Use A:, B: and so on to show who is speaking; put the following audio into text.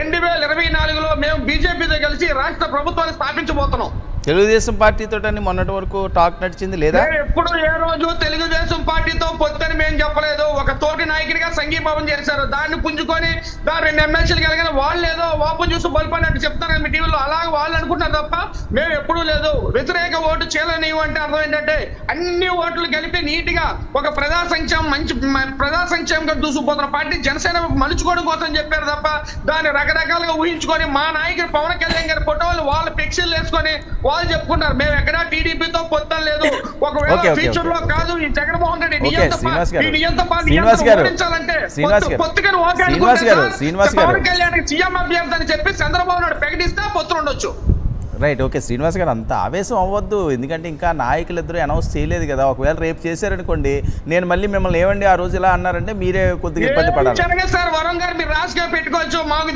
A: రెండు వేల ఇరవై నాలుగులో మేము బీజేపీతో కలిసి రాష్ట్ర ప్రభుత్వాన్ని స్థాపించబోతున్నాం
B: తెలుగుదేశం పార్టీతో మొన్నటి వరకు టాక్ నడిచింది లేదా
A: మేము ఎప్పుడు ఏ రోజు తెలుగుదేశం పార్టీతో పొత్తని మేము చెప్పలేదు ఒక తోటి నాయకుడిగా సంఘీభావం చేశారు దాన్ని పుంజుకొని దాని రెండు ఎమ్మెల్సీలు కలిగిన వాళ్ళు ఏదో వాపు చూసి బలిపడినట్టు చెప్తారు కదా మీ టీవీలో అలాగే వాళ్ళు అనుకుంటారు తప్ప మేము ఎప్పుడూ లేదు వ్యతిరేక ఓటు చేయలేనివి అంటే అర్థం ఏంటంటే అన్ని ఓట్లు కలిపి నీట్ గా ఒక ప్రజా సంక్షేమం మంచి మ- ప్రజా సంక్షేమంగా దూసుకుపోతున్న పార్టీ జనసేన మలుచుకోవడం కోసం చెప్పారు తప్ప దాన్ని రకరకాలుగా ఊహించుకొని మా నాయకుడు పవన్ కళ్యాణ్ గారి ఫోటోలు వాళ్ళ పిక్చర్లు వేసుకొని వాళ్ళు చెప్పుకుంటారు మేము ఎక్కడా టీడీపీతో పొత్తం లేదు ఒకవేళ
B: ఓకే, ఓకే,
A: ఫ్యూచర్ లో
B: ఓకే.
A: కాదు ఈ జగన్మోహన్ రెడ్డి
B: ఓకే,
A: నియంత పా-
B: శ్రీనివాస్ గారు.
A: ఈ నియంత పార్టీ
B: శ్రీనివాస్
A: నియంతను
B: గారు.
A: ఓడించాలంటే
B: శ్రీనివాస్
A: పొత్తు-
B: గారు.
A: పొత్తుకని ఓకే
B: శ్రీనివాస్
A: అనుకుంటే
B: గారు,
A: సార్,
B: శ్రీనివాస్ గారు.
A: పవన్ కళ్యాణ్ సీఎం అభ్యర్థి అని చెప్పి చంద్రబాబు నాయుడు ప్రకటిస్తే పొత్తులు ఉండొచ్చు
B: రైట్ ఓకే శ్రీనివాస్ గారు అంత ఆవేశం అవ్వద్దు ఎందుకంటే ఇంకా నాయకులు ఇద్దరు అనౌన్స్ చేయలేదు కదా ఒకవేళ రేపు చేశారనుకోండి నేను మళ్ళీ మిమ్మల్ని ఏమండి ఆ రోజు ఇలా అన్నారంటే మీరే కొద్దిగా ఇబ్బంది పడాలి
A: జరగదు సార్ వరం గారు మీరు రాజకీయ పెట్టుకోవచ్చు మాకు